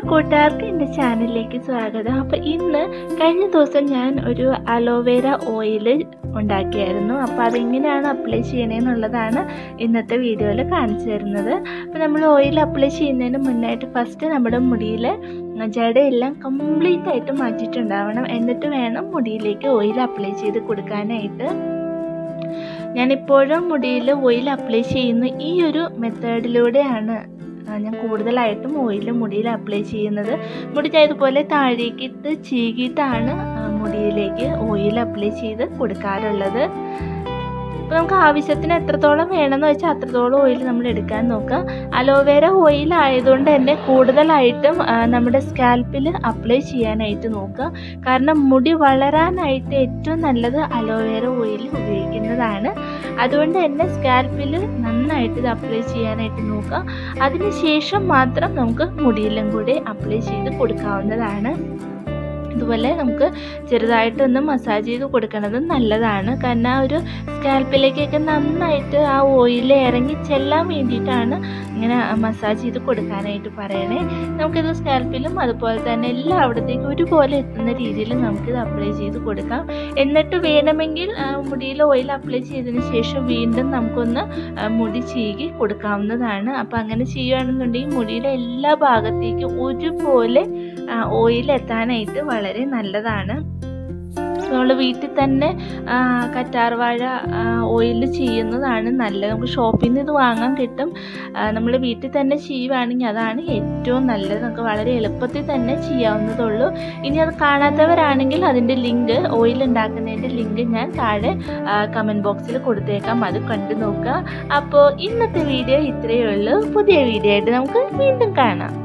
കൂട്ടുകാർക്ക് എൻ്റെ ചാനലിലേക്ക് സ്വാഗതം അപ്പോൾ ഇന്ന് കഴിഞ്ഞ ദിവസം ഞാൻ ഒരു അലോവേര ഓയിൽ ഉണ്ടാക്കിയായിരുന്നു അപ്പോൾ അതെങ്ങനെയാണ് അപ്ലൈ ചെയ്യണേന്നുള്ളതാണ് ഇന്നത്തെ വീഡിയോയിൽ കാണിച്ചു തരുന്നത് അപ്പോൾ നമ്മൾ ഓയിൽ അപ്ലൈ ചെയ്യുന്നതിന് മുന്നായിട്ട് ഫസ്റ്റ് നമ്മുടെ മുടിയിൽ ജടയെല്ലാം കംപ്ലീറ്റ് ആയിട്ട് മാറ്റിയിട്ടുണ്ടാവണം എന്നിട്ട് വേണം മുടിയിലേക്ക് ഓയിൽ അപ്ലൈ ചെയ്ത് കൊടുക്കാനായിട്ട് ഞാനിപ്പോഴും മുടിയിൽ ഓയിൽ അപ്ലൈ ചെയ്യുന്ന ഈ ഒരു മെത്തേഡിലൂടെയാണ് ഞാൻ കൂടുതലായിട്ടും ഓയിൽ മുടിയിൽ അപ്ലൈ ചെയ്യുന്നത് മുടി ഞാൻ ഇതുപോലെ താഴേക്കിട്ട് ചീകിയിട്ടാണ് മുടിയിലേക്ക് ഓയിൽ അപ്ലൈ ചെയ്ത് കൊടുക്കാറുള്ളത് അപ്പോൾ നമുക്ക് ആവശ്യത്തിന് എത്രത്തോളം വേണമെന്ന് വെച്ചാൽ അത്രത്തോളം ഓയിൽ നമ്മൾ എടുക്കാൻ നോക്കുക അലോവേര ഓയിൽ ആയതുകൊണ്ട് തന്നെ കൂടുതലായിട്ടും നമ്മുടെ സ്കാൽപ്പിൽ അപ്ലൈ ചെയ്യാനായിട്ട് നോക്കുക കാരണം മുടി വളരാനായിട്ട് ഏറ്റവും നല്ലത് അലോവേര ഓയിൽ ഉപയോഗിക്കുന്നതാണ് അതുകൊണ്ട് തന്നെ സ്കാൽപ്പിൽ നന്നായിട്ട് ഇത് അപ്ലൈ ചെയ്യാനായിട്ട് നോക്കുക അതിനുശേഷം മാത്രം നമുക്ക് മുടിയിലും കൂടി അപ്ലൈ ചെയ്ത് കൊടുക്കാവുന്നതാണ് ഇതുപോലെ നമുക്ക് ചെറുതായിട്ടൊന്ന് മസാജ് ചെയ്ത് കൊടുക്കുന്നത് നല്ലതാണ് കാരണം ആ ഒരു സ്കാൽപ്പിലേക്കൊക്കെ നന്നായിട്ട് ആ ഓയിൽ ഇറങ്ങി ചെല്ലാൻ വേണ്ടിയിട്ടാണ് ഇങ്ങനെ മസാജ് ചെയ്ത് കൊടുക്കാനായിട്ട് പറയണേ നമുക്കിത് സ്കാൽപ്പിലും അതുപോലെ തന്നെ എല്ലായിടത്തേക്കും ഒരുപോലെ എത്തുന്ന രീതിയിൽ നമുക്കിത് അപ്ലൈ ചെയ്ത് കൊടുക്കാം എന്നിട്ട് വേണമെങ്കിൽ മുടിയിൽ ഓയിൽ അപ്ലൈ ചെയ്തതിന് ശേഷം വീണ്ടും നമുക്കൊന്ന് മുടി ചീകി കൊടുക്കാവുന്നതാണ് അപ്പോൾ അങ്ങനെ ചെയ്യുകയാണെന്നുണ്ടെങ്കിൽ മുടിയിലെ എല്ലാ ഭാഗത്തേക്കും ഒരുപോലെ ഓയിൽ എത്താനായിട്ട് വളരെ നല്ലതാണ് നമ്മൾ വീട്ടിൽ തന്നെ കറ്റാർവാഴ ഓയിൽ ചെയ്യുന്നതാണ് നല്ലത് നമുക്ക് ഷോപ്പിൽ നിന്ന് ഇത് വാങ്ങാൻ കിട്ടും നമ്മൾ വീട്ടിൽ തന്നെ ചെയ്യുവാണെങ്കിൽ അതാണ് ഏറ്റവും നല്ലത് നമുക്ക് വളരെ എളുപ്പത്തിൽ തന്നെ ചെയ്യാവുന്നതുള്ളൂ ഇനി അത് കാണാത്തവരാണെങ്കിൽ അതിൻ്റെ ലിങ്ക് ഓയിൽ ഉണ്ടാക്കുന്നതിൻ്റെ ലിങ്ക് ഞാൻ താഴെ കമൻറ്റ് ബോക്സിൽ കൊടുത്തേക്കാം അത് കണ്ടു നോക്കുക അപ്പോൾ ഇന്നത്തെ വീഡിയോ ഇത്രയേ ഉള്ളൂ പുതിയ വീഡിയോ ആയിട്ട് നമുക്ക് വീണ്ടും കാണാം